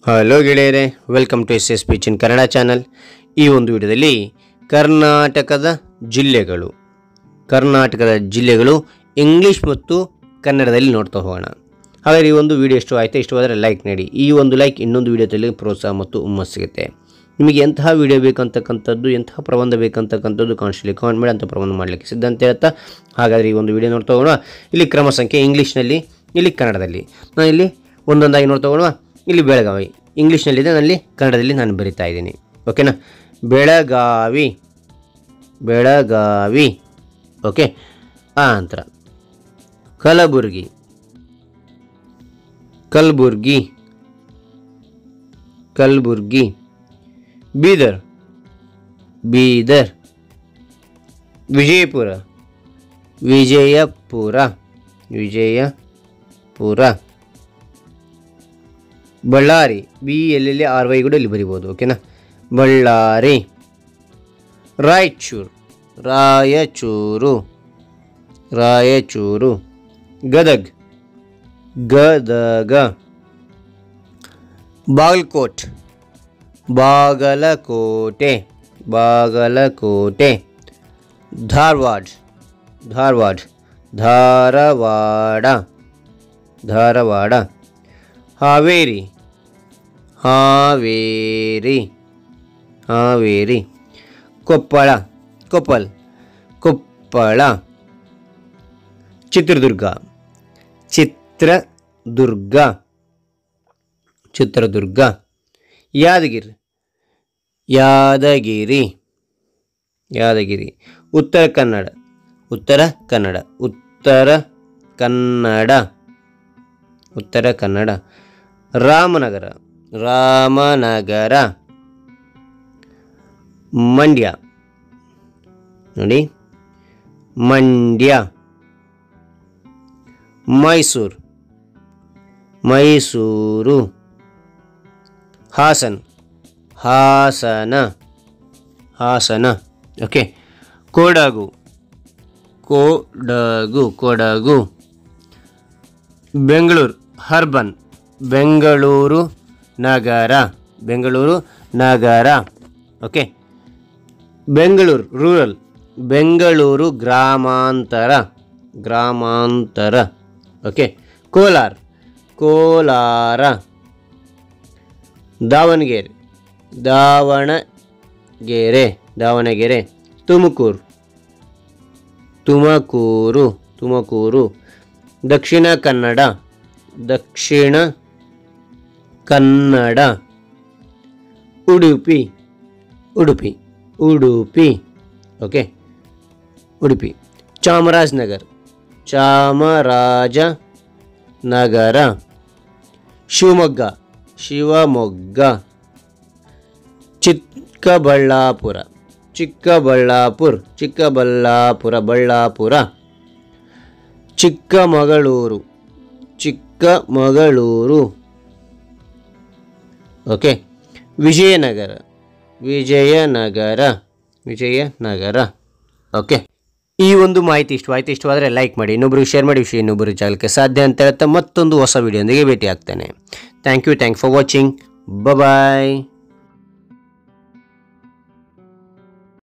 hello ಗೆಳೆಯರೆ welcome to S S pitch in Kannada channel ಈ ಒಂದು ವಿಡಿಯೋದಲ್ಲಿ ಕರ್ನಾಟಕದ ಜಿಲ್ಲೆಗಳು ಕರ್ನಾಟಕದ ಜಿಲ್ಲೆಗಳು ಇಂಗ್ಲೀಷ್ ಮತ್ತು ಕನ್ನಡದಲ್ಲಿ ನೋಡ್ತಾ ಹೋಗೋಣ ಹಾಗಾದ್ರೆ ಈ ಒಂದು ವಿಡಿಯೋ ಇಷ್ಟ ಆಯಿತು ಇಷ್ಟವಾದರೆ ಲೈಕ್ ನೀಡಿ ಈ ಒಂದು ಲೈಕ್ ಇನ್ನೊಂದು ವಿಡಿಯೋದಲ್ಲಿ ಪ್ರೋತ್ಸಾಹ ಮತ್ತು ಹುಮ್ಮಸ್ ಸಿಗುತ್ತೆ ನಿಮಗೆ ಎಂತಹ ವಿಡಿಯೋ ಬೇಕಂತಕ್ಕಂಥದ್ದು ಎಂತಹ ಪ್ರಬಂಧ ಬೇಕಂತಕ್ಕಂಥದ್ದು ಕಾಣಿಸ್ಲಿ ಕಾಮೆಂಟ್ ಮಾಡಿ ಅಂತ ಪ್ರಬಂಧ ಮಾಡಲಿಕ್ಕೆ ಸಿದ್ಧ ಅಂತ ಹೇಳ್ತಾ ಹಾಗಾದರೆ ಈ ಒಂದು ವಿಡಿಯೋ ನೋಡ್ತಾ ಹೋಗೋಣ ಇಲ್ಲಿ ಕ್ರಮ ಸಂಖ್ಯೆ ಇಂಗ್ಲೀಷ್ನಲ್ಲಿ ಇಲ್ಲಿ ಕನ್ನಡದಲ್ಲಿ ನಾನು ಇಲ್ಲಿ ಒಂದೊಂದಾಗಿ ನೋಡ್ತಾ ಹೋಗೋಣ ಇಲ್ಲಿ ಬೆಳಗಾವಿ ಇಂಗ್ಲೀಷ್ನಲ್ಲಿದೆ ನಾನಲ್ಲಿ ಕನ್ನಡದಲ್ಲಿ ನಾನು ಬರಿತಾ ಇದ್ದೀನಿ ಓಕೆನಾ ಬೆಳಗಾವಿ ಬೆಳಗಾವಿ ಓಕೆ ಆ ನಂತರ ಕಲಬುರ್ಗಿ ಕಲಬುರ್ಗಿ ಕಲಬುರ್ಗಿ ಬೀದರ್ ಬೀದರ್ ವಿಜಯಪುರ ವಿಜಯಪುರ ವಿಜಯಪುರ ಬಳ್ಳಾರಿ ಬಿ ಎಲ್ಲೆಲ್ಲಿ ಆರ್ ವೈ ಕೂಡ ಇಲ್ಲಿ ಬರಿಬೋದು ಓಕೆನಾ ಬಳ್ಳಾರಿ ರಾಯಚೂರು ರಾಯಚೂರು ರಾಯಚೂರು ಗದಗ್ ಗದಗ ಬಾಗಲಕೋಟ್ ಬಾಗಲಕೋಟೆ ಬಾಗಲಕೋಟೆ ಧಾರವಾಡ ಧಾರವಾಡ ಧಾರವಾಡ ಧಾರವಾಡ ಹಾವೇರಿ ಹಾವೇರಿ ಹಾವೇರಿ ಕೊಪ್ಪಳ ಕೊಪ್ಪಲ್ ಕೊಪ್ಪಳ ಚಿತ್ರದುರ್ಗ ಚಿತ್ರದುರ್ಗ ಚಿತ್ರದುರ್ಗ ಯಾದಗಿರಿ ಯಾದಗಿರಿ ಯಾದಗಿರಿ ಉತ್ತರ ಕನ್ನಡ ಉತ್ತರ ಕನ್ನಡ ಉತ್ತರ ಕನ್ನಡ ಉತ್ತರ ಕನ್ನಡ ರಾಮನಗರ ರಾಮನಗರ ಮಂಡ್ಯ ನೋಡಿ ಮಂಡ್ಯ ಮೈಸೂರು ಮೈಸೂರು ಹಾಸನ್ ಹಾಸನ ಹಾಸನ ಓಕೆ ಕೊಡಗು ಕೊಡಗು ಕೊಡಗು ಬೆಂಗಳೂರು ಹರ್ಬನ್ ಬೆಂಗಳೂರು ನಗರ ಬೆಂಗಳೂರು ನಗರ ಓಕೆ ಬೆಂಗಳೂರು ರೂರಲ್ ಬೆಂಗಳೂರು ಗ್ರಾಮಾಂತರ ಗ್ರಾಮಾಂತರ okay Kolar Kolar Davanagere Davanagere Davanagere Tumakuru Tumakuru Tumakuru Dakshina Kannada Dakshina Kannada Udupi Udupi Udupi okay Udupi Chamarajanagar Chamarajanagar Shivamogga Shivamogga Chikkaballapur Chikkaballapur Chikkaballapur Ballapur Chikkamagaluru Chikkamagaluru okay Vijayanagara Vijayanagara Vijayanagara okay ಈ ಒಂದು ಮಾಹಿತಿ ಇಷ್ಟವಾಯ್ತು ಇಷ್ಟವಾದರೆ ಲೈಕ್ ಮಾಡಿ ಇನ್ನೊಬ್ರಿಗೆ ಶೇರ್ ಮಾಡಿ ವಿಷಯ ಇನ್ನೊಬ್ಬರಿಗೆ ಜಾಗಕ್ಕೆ ಸಾಧ್ಯ ಅಂತ ಹೇಳ್ತಾ ಮತ್ತೊಂದು ಹೊಸ ವಿಡಿಯೋದೊಂದಿಗೆ ಭೇಟಿ ಆಗ್ತೇನೆ thank you thank for watching bye